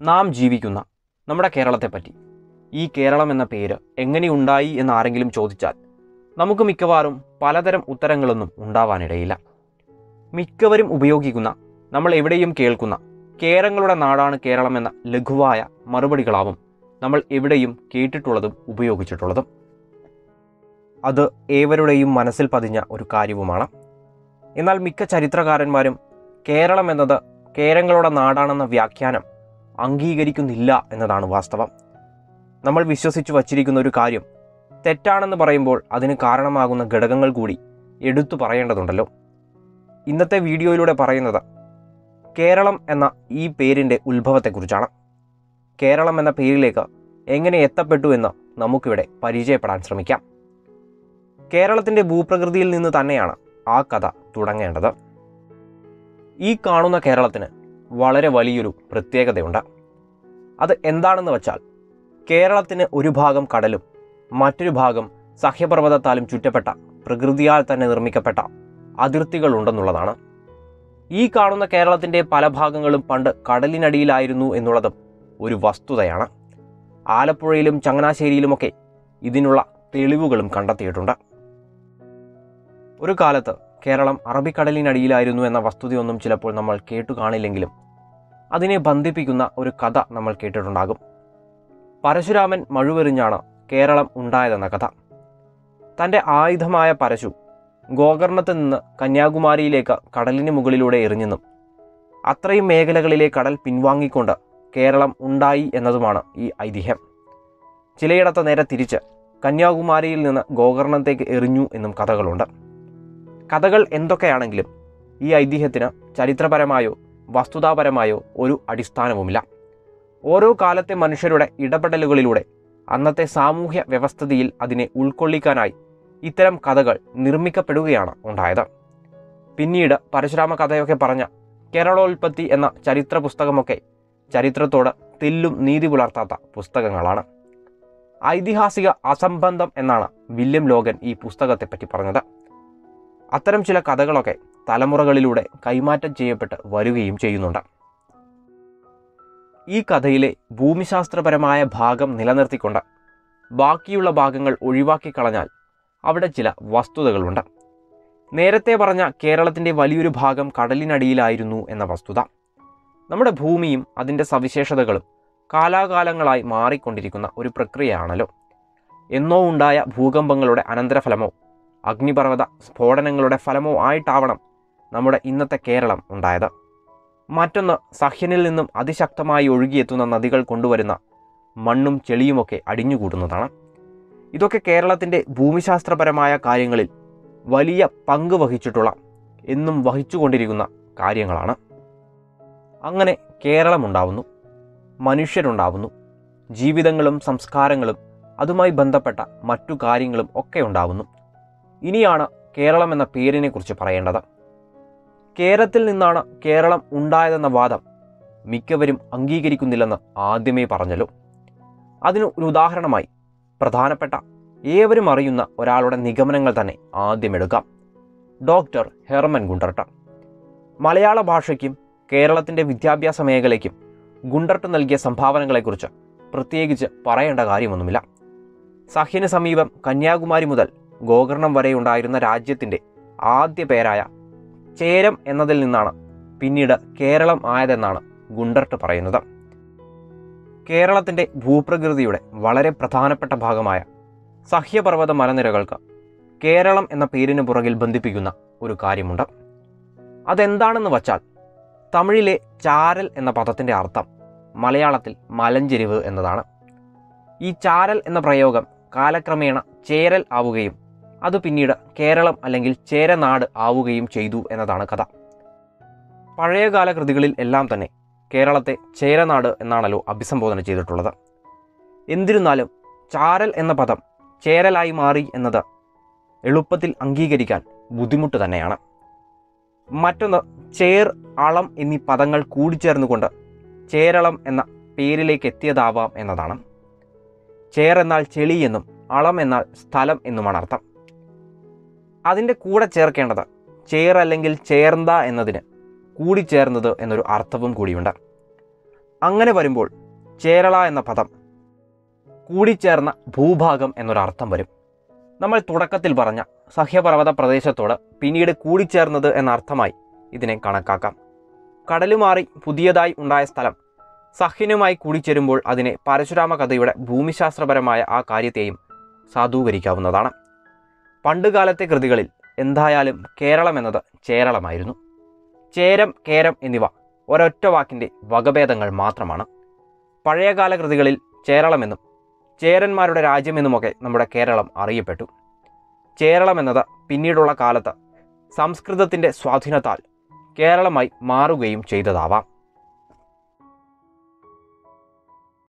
നാം ജീവിക്കുന്ന നമ്മുടെ കേരളത്തെപ്പറ്റി ഈ കേരളം എന്ന പേര് എങ്ങനെയുണ്ടായി എന്ന് ആരെങ്കിലും ചോദിച്ചാൽ നമുക്ക് മിക്കവാറും പലതരം ഉത്തരങ്ങളൊന്നും ഉണ്ടാവാനിടയില്ല മിക്കവരും ഉപയോഗിക്കുന്ന നമ്മൾ എവിടെയും കേൾക്കുന്ന കേരങ്ങളുടെ നാടാണ് കേരളം എന്ന ലഘുവായ മറുപടികളാവും നമ്മൾ എവിടെയും കേട്ടിട്ടുള്ളതും ഉപയോഗിച്ചിട്ടുള്ളതും അത് ഏവരുടെയും മനസ്സിൽ പതിഞ്ഞ ഒരു കാര്യവുമാണ് എന്നാൽ മിക്ക ചരിത്രകാരന്മാരും കേരളം എന്നത് കേരങ്ങളുടെ നാടാണെന്ന വ്യാഖ്യാനം അംഗീകരിക്കുന്നില്ല എന്നതാണ് വാസ്തവം നമ്മൾ വിശ്വസിച്ചു വച്ചിരിക്കുന്ന ഒരു കാര്യം തെറ്റാണെന്ന് പറയുമ്പോൾ അതിന് കാരണമാകുന്ന ഘടകങ്ങൾ കൂടി എടുത്തു പറയേണ്ടതുണ്ടല്ലോ ഇന്നത്തെ വീഡിയോയിലൂടെ പറയുന്നത് കേരളം എന്ന ഈ പേരിൻ്റെ ഉത്ഭവത്തെക്കുറിച്ചാണ് കേരളം എന്ന പേരിലേക്ക് എങ്ങനെ എത്തപ്പെട്ടു എന്ന് നമുക്കിവിടെ പരിചയപ്പെടാൻ ശ്രമിക്കാം കേരളത്തിൻ്റെ ഭൂപ്രകൃതിയിൽ നിന്ന് തന്നെയാണ് ആ കഥ തുടങ്ങേണ്ടത് ഈ കാണുന്ന കേരളത്തിന് വളരെ വലിയൊരു പ്രത്യേകതയുണ്ട് അത് എന്താണെന്ന് വച്ചാൽ കേരളത്തിന് ഒരു ഭാഗം കടലും മറ്റൊരു ഭാഗം സഹ്യപർവ്വതത്താലും ചുറ്റപ്പെട്ട പ്രകൃതിയാൽ തന്നെ നിർമ്മിക്കപ്പെട്ട അതിർത്തികളുണ്ടെന്നുള്ളതാണ് ഈ കാണുന്ന കേരളത്തിൻ്റെ പല ഭാഗങ്ങളും പണ്ട് കടലിനടിയിലായിരുന്നു എന്നുള്ളതും ഒരു വസ്തുതയാണ് ആലപ്പുഴയിലും ചങ്ങനാശ്ശേരിയിലുമൊക്കെ ഇതിനുള്ള തെളിവുകളും കണ്ടെത്തിയിട്ടുണ്ട് ഒരു കാലത്ത് കേരളം അറബിക്കടലിനടിയിലായിരുന്നു എന്ന വസ്തുതയൊന്നും ചിലപ്പോൾ നമ്മൾ കേട്ടു കാണില്ലെങ്കിലും അതിനെ ബന്ധിപ്പിക്കുന്ന ഒരു കഥ നമ്മൾ കേട്ടിട്ടുണ്ടാകും പരശുരാമൻ മഴുവെറിഞ്ഞാണ് കേരളം ഉണ്ടായതെന്ന കഥ തൻ്റെ ആയുധമായ പരശു ഗോകർണത്ത് നിന്ന് കന്യാകുമാരിയിലേക്ക് കടലിന് മുകളിലൂടെ എറിഞ്ഞെന്നും അത്രയും മേഖലകളിലെ കടൽ പിൻവാങ്ങിക്കൊണ്ട് കേരളം ഉണ്ടായി എന്നതുമാണ് ഈ ഐതിഹ്യം ചിലയിടത്ത് നേരെ തിരിച്ച് കന്യാകുമാരിയിൽ നിന്ന് ഗോകർണത്തേക്ക് എറിഞ്ഞു എന്നും കഥകളുണ്ട് കഥകൾ എന്തൊക്കെയാണെങ്കിലും ഈ ഐതിഹ്യത്തിന് ചരിത്രപരമായോ വസ്തുതാപരമായോ ഒരു അടിസ്ഥാനവുമില്ല ഓരോ കാലത്തെ മനുഷ്യരുടെ ഇടപെടലുകളിലൂടെ അന്നത്തെ സാമൂഹ്യ വ്യവസ്ഥിതിയിൽ അതിനെ ഉൾക്കൊള്ളിക്കാനായി ഇത്തരം കഥകൾ നിർമ്മിക്കപ്പെടുകയാണ് ഉണ്ടായത് പിന്നീട് പരശുരാമ കഥയൊക്കെ പറഞ്ഞ കേരളോൽപ്പത്തി എന്ന ചരിത്ര പുസ്തകമൊക്കെ ചരിത്രത്തോട് തെല്ലും നീതി പുലർത്താത്ത പുസ്തകങ്ങളാണ് ഐതിഹാസിക അസംബന്ധം എന്നാണ് വില്യം ലോഗൻ ഈ പുസ്തകത്തെപ്പറ്റി പറഞ്ഞത് അത്തരം ചില കഥകളൊക്കെ തലമുറകളിലൂടെ കൈമാറ്റം ചെയ്യപ്പെട്ട് വരികയും ചെയ്യുന്നുണ്ട് ഈ കഥയിലെ ഭൂമിശാസ്ത്രപരമായ ഭാഗം നിലനിർത്തിക്കൊണ്ട് ബാക്കിയുള്ള ഭാഗങ്ങൾ ഒഴിവാക്കി കളഞ്ഞാൽ അവിടെ ചില വസ്തുതകളുണ്ട് നേരത്തെ പറഞ്ഞ കേരളത്തിൻ്റെ വലിയൊരു ഭാഗം കടലിനടിയിലായിരുന്നു എന്ന വസ്തുത നമ്മുടെ ഭൂമിയും അതിൻ്റെ സവിശേഷതകളും കാലാകാലങ്ങളായി മാറിക്കൊണ്ടിരിക്കുന്ന ഒരു പ്രക്രിയയാണല്ലോ എന്നോ ഉണ്ടായ ഭൂകമ്പങ്ങളുടെ അനന്തരഫലമോ അഗ്നിപർവ്വത സ്ഫോടനങ്ങളുടെ ഫലമോ ആയിട്ടാവണം നമ്മുടെ ഇന്നത്തെ കേരളം ഉണ്ടായത് മറ്റൊന്ന് സഹ്യനിൽ നിന്നും അതിശക്തമായി ഒഴുകിയെത്തുന്ന നദികൾ കൊണ്ടുവരുന്ന മണ്ണും ചെളിയുമൊക്കെ അടിഞ്ഞുകൂടുന്നതാണ് ഇതൊക്കെ കേരളത്തിൻ്റെ ഭൂമിശാസ്ത്രപരമായ കാര്യങ്ങളിൽ വലിയ പങ്ക് വഹിച്ചിട്ടുള്ള എന്നും വഹിച്ചുകൊണ്ടിരിക്കുന്ന കാര്യങ്ങളാണ് അങ്ങനെ കേരളമുണ്ടാവുന്നു മനുഷ്യരുണ്ടാവുന്നു ജീവിതങ്ങളും സംസ്കാരങ്ങളും അതുമായി ബന്ധപ്പെട്ട മറ്റു കാര്യങ്ങളും ഒക്കെ ഉണ്ടാവുന്നു ഇനിയാണ് കേരളം എന്ന പേരിനെക്കുറിച്ച് പറയേണ്ടത് കേരളത്തിൽ നിന്നാണ് കേരളം ഉണ്ടായതെന്ന വാദം മിക്കവരും അംഗീകരിക്കുന്നില്ലെന്ന് ആദ്യമേ പറഞ്ഞല്ലോ അതിന് ഒരു ഉദാഹരണമായി പ്രധാനപ്പെട്ട ഏവരും അറിയുന്ന ഒരാളുടെ നിഗമനങ്ങൾ തന്നെ ആദ്യം എടുക്കാം ഡോക്ടർ ഹെർമൻ ഗുണ്ടർട്ട മലയാള ഭാഷയ്ക്കും കേരളത്തിൻ്റെ വിദ്യാഭ്യാസ മേഖലയ്ക്കും ഗുണ്ടർട്ട് നൽകിയ സംഭാവനകളെക്കുറിച്ച് പ്രത്യേകിച്ച് പറയേണ്ട കാര്യമൊന്നുമില്ല സഹ്യന് സമീപം കന്യാകുമാരി മുതൽ ഗോകർണം വരെ ഉണ്ടായിരുന്ന രാജ്യത്തിൻ്റെ ആദ്യ പേരായ ചേരം എന്നതിൽ നിന്നാണ് പിന്നീട് കേരളം ആയതെന്നാണ് ഗുണ്ടർട്ട് പറയുന്നത് കേരളത്തിൻ്റെ ഭൂപ്രകൃതിയുടെ വളരെ പ്രധാനപ്പെട്ട ഭാഗമായ സഹ്യപർവ്വത മലനിരകൾക്ക് കേരളം എന്ന പേരിന് പുറകിൽ ബന്ധിപ്പിക്കുന്ന ഒരു കാര്യമുണ്ട് അതെന്താണെന്ന് വച്ചാൽ തമിഴിലെ ചാരൽ എന്ന പദത്തിൻ്റെ അർത്ഥം മലയാളത്തിൽ മലഞ്ചെരിവ് എന്നതാണ് ഈ ചാരൽ എന്ന പ്രയോഗം കാലക്രമേണ ചേരൽ ആവുകയും അത് പിന്നീട് കേരളം അല്ലെങ്കിൽ ചേരനാട് ആവുകയും ചെയ്തു എന്നതാണ് കഥ പഴയകാല കൃതികളിൽ എല്ലാം തന്നെ കേരളത്തെ ചേരനാട് എന്നാണല്ലോ അഭിസംബോധന ചെയ്തിട്ടുള്ളത് എന്നിരുന്നാലും ചാരൽ എന്ന പദം ചേരലായി മാറി എന്നത് എളുപ്പത്തിൽ അംഗീകരിക്കാൻ ബുദ്ധിമുട്ട് തന്നെയാണ് മറ്റൊന്ന് ചേർ അളം എന്നീ പദങ്ങൾ കൂടിച്ചേർന്നുകൊണ്ട് ചേരളം എന്ന പേരിലേക്ക് എത്തിയതാവാം എന്നതാണ് ചേർ എന്നാൽ ചെളി എന്നും അളം എന്നാൽ സ്ഥലം എന്നുമാണ് അർത്ഥം അതിൻ്റെ കൂടെ ചേർക്കേണ്ടത് ചേർ അല്ലെങ്കിൽ ചേർന്ത എന്നതിന് കൂടിച്ചേർന്നത് എന്നൊരു അർത്ഥവും കൂടിയുണ്ട് അങ്ങനെ വരുമ്പോൾ ചേരള എന്ന പദം കൂടിച്ചേർന്ന ഭൂഭാഗം എന്നൊരർത്ഥം വരും നമ്മൾ തുടക്കത്തിൽ പറഞ്ഞ സഹ്യപർവ്വത പ്രദേശത്തോട് പിന്നീട് കൂടിച്ചേർന്നത് എന്ന അർത്ഥമായി ഇതിനെ കണക്കാക്കാം കടലുമാറി പുതിയതായി ഉണ്ടായ സ്ഥലം സഹ്യനുമായി കൂടിച്ചേരുമ്പോൾ അതിനെ പരശുരാമ കഥയുടെ ഭൂമിശാസ്ത്രപരമായ ആ കാര്യത്തെയും സാധൂകരിക്കാവുന്നതാണ് പണ്ടുകാലത്തെ കൃതികളിൽ എന്തായാലും കേരളം എന്നത് ചേരളമായിരുന്നു ചേരം കേരം എന്നിവ ഒരൊറ്റ വാക്കിൻ്റെ വകഭേദങ്ങൾ മാത്രമാണ് പഴയകാല കൃതികളിൽ ചേരളമെന്നും ചേരന്മാരുടെ രാജ്യമെന്നുമൊക്കെ നമ്മുടെ കേരളം അറിയപ്പെട്ടു ചേരളം എന്നത് പിന്നീടുള്ള കാലത്ത് സംസ്കൃതത്തിൻ്റെ സ്വാധീനത്താൽ കേരളമായി മാറുകയും ചെയ്തതാവാം